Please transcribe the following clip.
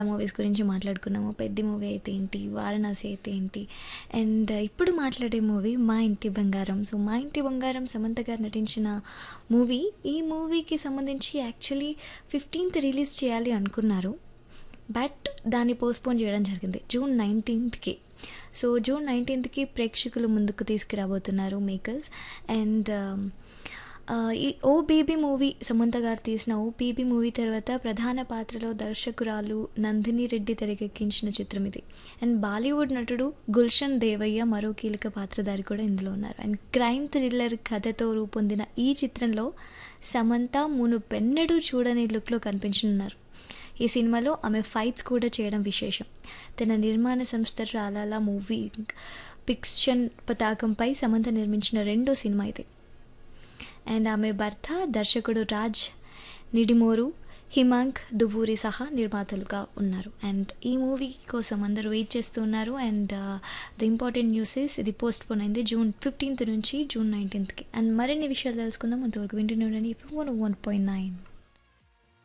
Movies గురించి మాట్లాడుకున్నాము. 'Peddi' movie అయితే ఏంటి, 'వారణాసి' అయితే ఏంటి అండ్ ఇప్పుడు మాట్లాడే మూవీ 'మా ఇంటి బంగారం'. సో 'మా ఇంటి బంగారం' సమంత గారు నటించిన మూవీ. ఈ మూవీకి సంబంధించి యాక్చువల్లీ 15థ్ రిలీజ్ చేయాలి అనుకున్నారు. బట్ దాన్ని పోస్ట్‌పోన్ చేయడం జరిగింది. జూన్ 19థ్‌కి. సో జూన్ 19థ్‌కి ప్రేక్షకుల ముందుకు తీసుకురాబోతున్నారు మేకర్స్ అండ్ ఆహ్, ఈ 'ఓ బేబీ' మూవీ సమంత గారు తీసిన 'ఓ బేబీ' మూవీ తర్వాత ప్రధాన పాత్రలో దర్శకురాలు నందిని రెడ్డి తెరకెక్కించిన చిత్రం ఇది. అండ్ బాలీవుడ్ నటుడు గుల్షన్ దేవయ్య మరో కీలక పాత్రధారి కూడా ఇందులో ఉన్నారు. అండ్ క్రైమ్ థ్రిల్లర్ కథతో రూపొందిన ఈ చిత్రంలో సమంత మునుపెన్నడూ చూడని లుక్‌లో కనిపించనున్నారు. ఈ సినిమాలో ఆమె ఫైట్స్ కూడా చేయడం విశేషం. తన నిర్మాణ సంస్థ 'ట్రాలాలా మూవీ పిక్చర్స్' పతాకంపై సమంత నిర్మించిన రెండో సినిమా ఇది. అండ్ ఆమె భర్త దర్శకుడు రాజ్ నిడిమోరు, హిమాంక్ దువ్వూరి సహా నిర్మాతలుగా ఉన్నారు. అండ్ ఈ మూవీ కోసం అందరూ వెయిట్ చేస్తూ ఉన్నారు. And the important news is ఇది పోస్ట్‌పోన్ అయింది. జూన్ 15థ్ నుంచి జూన్ 19థ్‌కి. అండ్ మరిన్ని విషయాలు తెలుసుకుందాం. అంతవరకు వింటూనే ఉండండి. ఎఫ్ఎం 101.9